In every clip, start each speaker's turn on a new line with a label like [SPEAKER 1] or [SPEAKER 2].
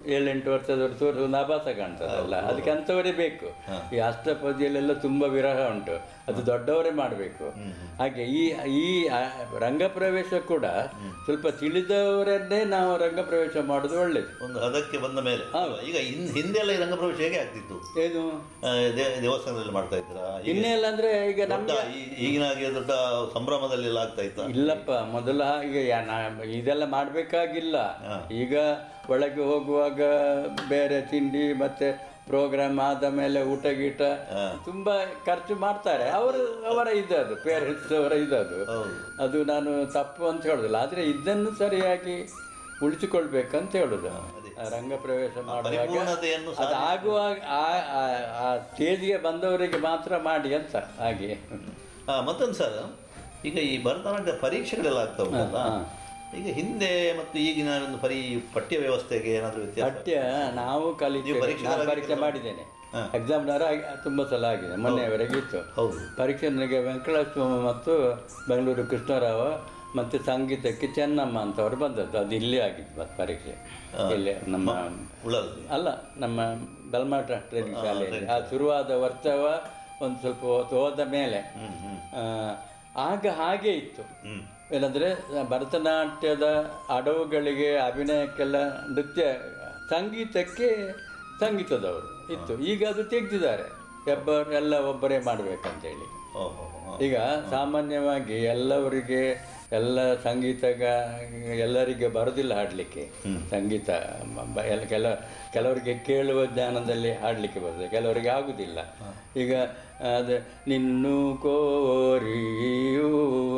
[SPEAKER 1] ಏಳೆಂಟು ವರ್ಷದವರು ತೋರಿಸಿ ಒಂದು ಆಭಾಸ ಕಾಣ್ತದಲ್ಲ ಅದಕ್ಕೆ ಅಂಥವರೇ ಬೇಕು ಈ ಅಷ್ಟಪದಿಯಲ್ಲೆಲ್ಲ ತುಂಬ ವಿರಹ ಉಂಟು ಅದು ದೊಡ್ಡವರೇ ಮಾಡಬೇಕು ಹಾಗೆ ಈ ಈ ಆ, ರಂಗಪ್ರವೇಶ ಕೂಡ ಸ್ವಲ್ಪ ತಿಳಿದವರನ್ನೇ ನಾವು ರಂಗಪ್ರವೇಶ ಮಾಡೋದು ಒಳ್ಳೇದು
[SPEAKER 2] ಒಂದು ಹದಕ್ಕೆ ಬಂದ ಮೇಲೆ ಅಲ್ವಾ? ಈಗ ಹಿಂ- ಹಿಂದೆಲ್ಲ ಈ ರಂಗಪ್ರವೇಶ ಹೇಗೆ ಆಗ್ತಿತ್ತು
[SPEAKER 1] ಏನು
[SPEAKER 2] ಆ, ದೇ- ದೇವಸ್ಥಾನದಲ್ಲಿ ಮಾಡ್ತಾ ಇದ್ದೀರಾ ಈಗ
[SPEAKER 1] ಇನ್ನೆಲ್ಲ ಅಂದ್ರೆ ಈಗ
[SPEAKER 2] ದೊಡ್ಡ
[SPEAKER 1] ನಮ್ಗೆ
[SPEAKER 2] ಈ- ಈಗಿನ ಹಾಗೆ ದೊಡ್ಡ ಸಂಭ್ರಮದಲ್ಲಿ ಎಲ್ಲ ಆಗ್ತಾ ಇತ್ತ
[SPEAKER 1] ಇಲ್ಲಪ್ಪ ಮೊದಲ ಈಗ ಯಾ- ನಾ- ಇದೆಲ್ಲ ಮಾಡಬೇಕಾಗಿಲ್ಲ ಈಗ ಒಳಗೆ ಹೋಗುವಾಗ ಬೇರೆ ತಿಂಡಿ ಮತ್ತೆ ಪ್ರೋಗ್ರಾಮ್ ಆದ ಮೇಲೆ ಊಟ ಗೀಟ ತುಂಬಾ ಖರ್ಚು ಮಾಡ್ತಾರೆ ಅವರು ಅವರ ಇದದು ಪೇರೆಂಟ್ಸ್ ಅವರ ಇದದು
[SPEAKER 2] ಹೌದು
[SPEAKER 1] ಅದು ನಾನು ತಪ್ಪು ಅಂತ ಹೇಳುದಿಲ್ಲ ಆದ್ರೆ ಇದನ್ನು ಸರಿಯಾಗಿ ಉಳಿಸಿಕೊಳ್ಬೇಕಂತ ಹೇಳುದು ಆ ರಂಗಪ್ರವೇಶ ಮಾಡುವಾಗ
[SPEAKER 2] ಪರಿಪೂರ್ಣತೆಯನ್ನು
[SPEAKER 1] ಅದು ಆಗುವಾಗ ಆ- ಆ- ಆ ಸ್ಟೇಜ್ಗೆ ಬಂದವರಿಗೆ ಮಾತ್ರ ಮಾಡಿ ಅಂತ ಹಾಗೆ
[SPEAKER 2] ಆ, ಮತ್ತೊಂದು ಸರ್ ಈಗ ಈ ಭರತನಾಟ್ಯ ಪರೀಕ್ಷೆಗಳೆಲ್ಲ ಆಗ್ತಾ ಉಂಟಲ್ಲ
[SPEAKER 1] ಹಾ.
[SPEAKER 2] ಈಗ ಹಿಂದೆ ಮತ್ತು ಈಗಿನ ಒಂದು ಪರಿ ಪಠ್ಯ ವ್ಯವಸ್ಥೆಗೆ ಏನಾದರೂ ವ್ಯತ್ಯಾಸ
[SPEAKER 1] ಪಠ್ಯ ನಾವು ಕಲಿತೇವೆ
[SPEAKER 2] ನೀವು ಪರೀಕ್ಷೆ
[SPEAKER 1] ನಾನು
[SPEAKER 2] ಬರೆದಿದ್ದೀರಾ?
[SPEAKER 1] ಪರೀಕ್ಷೆ ಮಾಡಿದ್ದೇನೆ
[SPEAKER 2] ಹಾ.
[SPEAKER 1] ಎಕ್ಸಾಮ್ನವರ ತುಂಬ ಸಲ ಆಗಿದೆ ಮೊನ್ನೆವರೆಗೆ ಇತ್ತು
[SPEAKER 2] ಹೌದು
[SPEAKER 1] ಪರೀಕ್ಷೆ ನನಗೆ ವೆಂಕಟೇಶ್ವರ ಮತ್ತು ಬೆಂಗಳೂರು ಕೃಷ್ಣರಾವ ಮತ್ತು ಸಂಗೀತಕ್ಕೆ ಚೆನ್ನಮ್ಮ ಅಂತವರು ಬಂದದ್ದು ಅದು ಇಲ್ಲೇ ಆಗಿತ್ತು ಮತ್ತೆ ಪರೀಕ್ಷೆ ಇಲ್ಲೇ ನಮ್ಮ
[SPEAKER 2] ಉಳಲ್ದು
[SPEAKER 1] ಅಲ್ಲ ನಮ್ಮ ಬಲ್ಮಾಟ ಟ್ರೈನಿಂಗ್ ಶಾಲೆಯಲ್ಲಿ ಆ ಶುರುವಾದ ವರ್ಷವ ಒಂದು ಸ್ವಲ್ಪ ಹೊತ್ತು ಹೋದ ಮೇಲೆ
[SPEAKER 2] ಹ್ಮ್ ಹ್ಮ್
[SPEAKER 1] ಆ, ಆಗ ಹಾಗೆ ಇತ್ತು
[SPEAKER 2] ಹ್ಮ್
[SPEAKER 1] ಏನಂದ್ರೆ ಭರತನಾಟ್ಯದ ಅಡವುಗಳಿಗೆ ಅಭಿನಯಕ್ಕೆಲ್ಲ ನೃತ್ಯ ಸಂಗೀತಕ್ಕೆ ಸಂಗೀತದವರು ಇತ್ತು ಈಗ ಅದು ತೆಗೆದಿದ್ದಾರೆ ಒಬ್ಬ ಎಲ್ಲ ಒಬ್ಬರೇ ಮಾಡಬೇಕಂತೇಳಿ
[SPEAKER 2] ಓಹೋ ಹೋ.
[SPEAKER 1] ಈಗ ಸಾಮಾನ್ಯವಾಗಿ ಎಲ್ಲವರಿಗೆ ಎಲ್ಲ ಸಂಗೀತಗ ಎಲ್ಲರಿಗೆ ಬರೋದಿಲ್ಲ ಹಾಡಲಿಕ್ಕೆ ಸಂಗೀತ ಮ- ಬ- ಎಲ್ಲ ಕೆಲ ಕೆಲವರಿಗೆ ಕೇಳುವ ಜ್ಞಾನದಲ್ಲಿ ಹಾಡಲಿಕ್ಕೆ ಬರ್ತದೆ ಕೆಲವರಿಗೆ ಆಗುದಿಲ್ಲ ಈಗ ಅದು ನಿನ್ನು ಕೋರಿಯೂ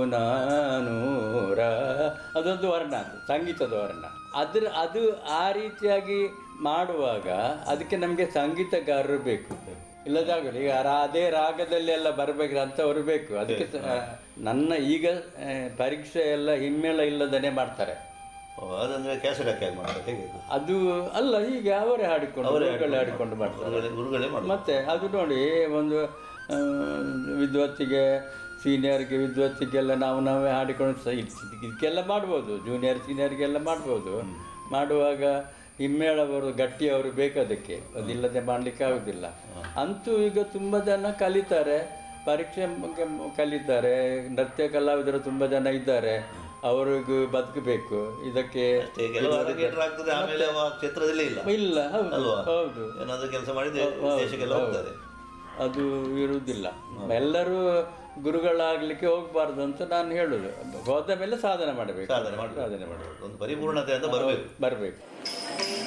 [SPEAKER 1] ನಾನೂರ ಅದೊಂದು ವರ್ಣ ಅದು ಸಂಗೀತದ ವರ್ಣ ಅದ್ರ ಅದು ಆ ರೀತಿಯಾಗಿ ಮಾಡುವಾಗ ಅದಕ್ಕೆ ನಮಗೆ ಸಂಗೀತಗಾರರು ಬೇಕು ಇಲ್ಲದಾಗಲಿ ಈಗ ರಾ- ಅದೇ ರಾಗದಲ್ಲಿ ಎಲ್ಲ ಬರ್ಬೇಕು ಅಂತವರು ಬೇಕು ಅದಕ್ಕೆ ಸ- ನನ್ನ ಈಗ ಆ, ಪರೀಕ್ಷೆ ಎಲ್ಲ ಹಿಮ್ಮೇಳ ಇಲ್ಲದನೆ ಮಾಡ್ತಾರೆ
[SPEAKER 2] ಓ, ಅದಂದ್ರೆ ಕ್ಯಾಸೆಟ್ ಹಾಕಿ ಮಾಡ್ತಾರೆ ಹೇಗೆ ಇದು?
[SPEAKER 1] ಅದು ಅಲ್ಲ ಹೀಗೆ ಅವರೇ ಹಾಡಿಕೊಂಡು ಗುರುಗಳೇ ಹಾಡಿಕೊಂಡು ಮಾಡ್ತಾರೆ
[SPEAKER 2] ಗುರುಗಳೇ ಗುರುಗಳೇ ಮಾಡೋದು
[SPEAKER 1] ಮತ್ತೆ ಅದು ನೋಡಿ ಒಂದು ಆ, ವಿದ್ವತ್ತಿಗೆ ಸೀನಿಯರ್ಗೆ ವಿದ್ವತ್ತಿಗೆಲ್ಲ ನಾವು ನಾವೇ ಹಾಡಿಕೊಂಡು ಸ- ಇದ್- ಇದಕ್ಕೆಲ್ಲ ಮಾಡ್ಬೋದು ಜೂನಿಯರ್ ಸೀನಿಯರ್ಗೆಲ್ಲ ಮಾಡ್ಬೋದು ಮಾಡುವಾಗ ಹಿಮ್ಮೇಳವರು ಗಟ್ಟಿಯವರು ಬೇಕದಕ್ಕೆ ಅದಿಲ್ಲದೆ ಮಾಡಲಿಕ್ಕೆ ಆಗುದಿಲ್ಲ ಅಂತೂ ಈಗ ತುಂಬ ಜನ ಕಲಿತಾರೆ ಪರೀಕ್ಷೆ ಬಗ್ಗೆ ಮ- ಕಲಿತಾರೆ ನೃತ್ಯ ಕಲಾವಿದರು ತುಂಬ ಜನ ಇದ್ದಾರೆ ಅವರಿಗೂ ಬದುಕಬೇಕು ಇದಕ್ಕೆ
[SPEAKER 2] ಅಷ್ಟೇ ಕೆಲವು ಅರಂಗೇಟ್ರ ಆಗ್ತದೆ ಆಮೇಲೆ ಅವ ಕ್ಷೇತ್ರದಲ್ಲೇ ಇಲ್ಲ
[SPEAKER 1] ಇಲ್ಲ ಹೌದು
[SPEAKER 2] ಅಲ್ವಾ?
[SPEAKER 1] ಹೌದು
[SPEAKER 2] ಏನಾದರೂ ಕೆಲಸ ಮಾಡಿ ದೇ- ದೇಶಕ್ಕೆಲ್ಲ ಹೋಗ್ತಾರೆ
[SPEAKER 1] ಅದು ಇರುವುದಿಲ್ಲ ಎಲ್ಲರೂ ಗುರುಗಳಾಗ್ಲಿಕ್ಕೆ ಹೋಗ್ಬಾರ್ದು ಅಂತ ನಾನು ಹೇಳುದು ಹೋದ ಮೇಲೆ ಸಾಧನೆ ಮಾಡಬೇಕು
[SPEAKER 2] ಸಾಧನೆ ಮಾಡಿ
[SPEAKER 1] ಸಾಧನೆ ಮಾಡಬೇಕು
[SPEAKER 2] ಒಂದು ಪರಿಪೂರ್ಣತೆ ಅಂತ ಬರಬೇಕು
[SPEAKER 1] ಬರಬೇಕು